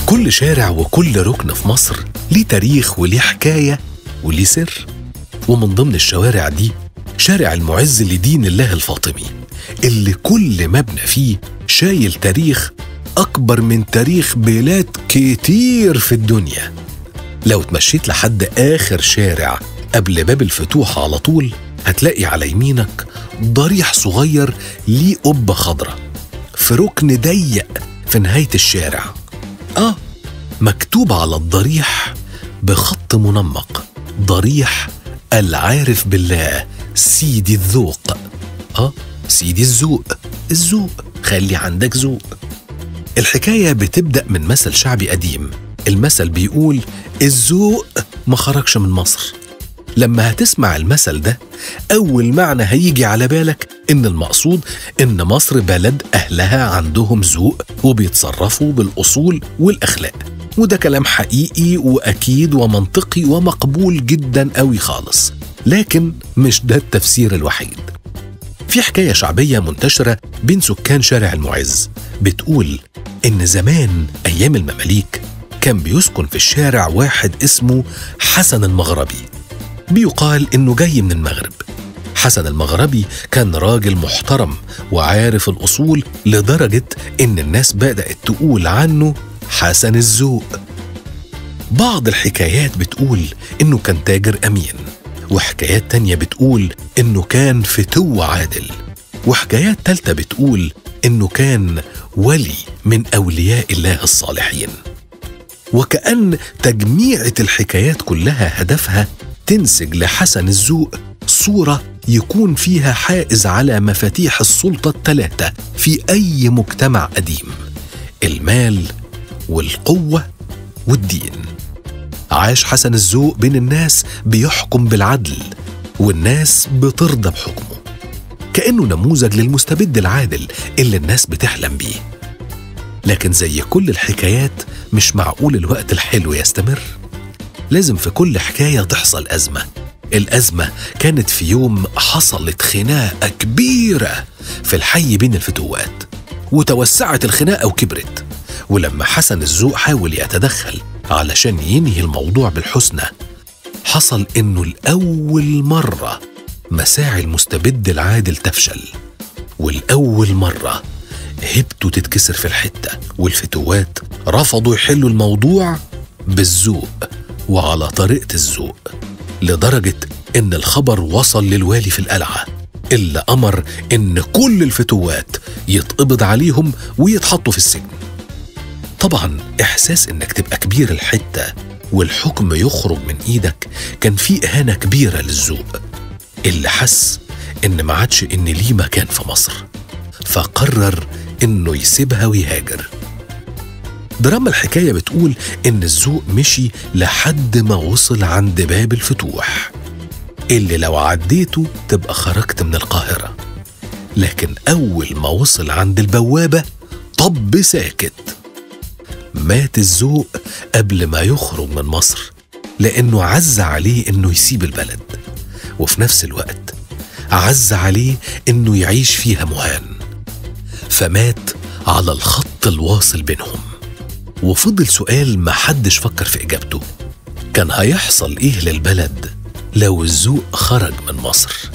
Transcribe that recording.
كل شارع وكل ركن في مصر ليه تاريخ وليه حكاية وليه سر ومن ضمن الشوارع دي شارع المعز لدين الله الفاطمي اللي كل مبنى فيه شايل تاريخ أكبر من تاريخ بلاد كتير في الدنيا لو تمشيت لحد آخر شارع قبل باب الفتوح على طول هتلاقي على يمينك ضريح صغير ليه قبة خضراء في ركن ضيق في نهاية الشارع آه مكتوب على الضريح بخط منمق ضريح العارف بالله سيدي الذوق آه سيدي الذوق الذوق خلي عندك ذوق الحكاية بتبدأ من مثل شعبي قديم المثل بيقول الذوق ما خرجش من مصر لما هتسمع المثل ده أول معنى هيجي على بالك إن المقصود إن مصر بلد أهلها عندهم ذوق وبيتصرفوا بالأصول والأخلاق وده كلام حقيقي وأكيد ومنطقي ومقبول جدا قوي خالص لكن مش ده التفسير الوحيد في حكاية شعبية منتشرة بين سكان شارع المعز بتقول إن زمان أيام المماليك كان بيسكن في الشارع واحد اسمه حسن المغربي بيقال إنه جاي من المغرب حسن المغربي كان راجل محترم وعارف الأصول لدرجة إن الناس بدأت تقول عنه حسن الذوق بعض الحكايات بتقول إنه كان تاجر أمين وحكايات تانية بتقول إنه كان فتو عادل وحكايات تالتة بتقول إنه كان ولي من أولياء الله الصالحين وكأن تجميعة الحكايات كلها هدفها تنسج لحسن الذوق صورة يكون فيها حائز على مفاتيح السلطة الثلاثة في أي مجتمع قديم المال والقوة والدين عاش حسن الذوق بين الناس بيحكم بالعدل والناس بترضى بحكمه كأنه نموذج للمستبد العادل اللي الناس بتحلم بيه لكن زي كل الحكايات مش معقول الوقت الحلو يستمر لازم في كل حكاية تحصل أزمة الأزمة كانت في يوم حصلت خناقة كبيرة في الحي بين الفتوات وتوسعت الخناقة وكبرت ولما حسن الذوق حاول يتدخل علشان ينهي الموضوع بالحسنى حصل إنه لأول مرة مساعي المستبد العادل تفشل والأول مرة هبته تتكسر في الحتة والفتوات رفضوا يحلوا الموضوع بالذوق وعلى طريقة الذوق لدرجة إن الخبر وصل للوالي في القلعة اللي أمر إن كل الفتوات يتقبض عليهم ويتحطوا في السجن طبعا إحساس إنك تبقى كبير الحتة والحكم يخرج من إيدك كان فيه إهانة كبيرة للذوق اللي حس إن ما عادش إن ليه مكان في مصر فقرر إنه يسيبها ويهاجر دراما الحكاية بتقول إن الذوق مشي لحد ما وصل عند باب الفتوح اللي لو عديته تبقى خرجت من القاهرة لكن أول ما وصل عند البوابة طب ساكت مات الذوق قبل ما يخرج من مصر لأنه عز عليه إنه يسيب البلد وفي نفس الوقت عز عليه إنه يعيش فيها مهان فمات على الخط الواصل بينهم وفضل سؤال ما حدش فكر في إجابته كان هيحصل إيه للبلد لو الذوق خرج من مصر